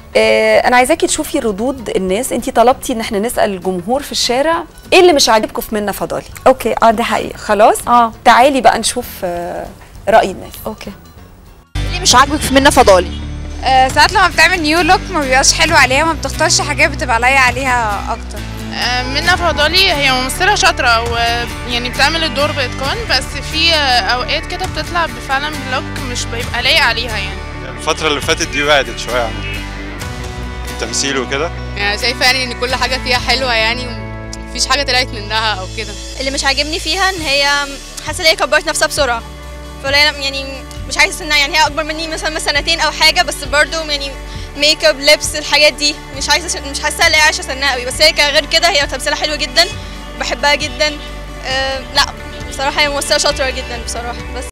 آه انا عايزاكي تشوفي ردود الناس انت طلبتي ان احنا نسال الجمهور في الشارع ايه اللي مش عاجبكم في منى فضالي اوكي اه دي حقيقه خلاص اه تعالي بقى نشوف آه راي الناس اوكي اللي مش عاجبك في منى فضالي آه، ساعات لما بتعمل نيو لوك ما بيبقاش حلو عليها ما بتختارش حاجات بتبقى لايقه عليها اكتر آه، منى فضالي هي ممثلة شاطرة ويعني بتعمل الدور بإتقان بس في آه، أوقات كده بتطلع فعلا بلوك مش بيبقى لايق عليها يعني الفترة اللي فاتت دي بعدت شوية عن التمثيل وكده يعني شايفه يعني ان كل حاجه فيها حلوه يعني مفيش حاجه طلعت منها او كده اللي مش عاجبني فيها ان هي حاسه ان هي كبرت نفسها بسرعه فلا يعني مش عايزه انها يعني هي اكبر مني مثلا سنتين او حاجه بس برضو يعني ميك اب لبس الحاجات دي مش عايزه مش حاسه ان هي عايشه سنها قوي بس هي غير كده هي تمثيلها حلو جدا بحبها جدا أه لا بصراحه هي ممثله شاطره جدا بصراحه بس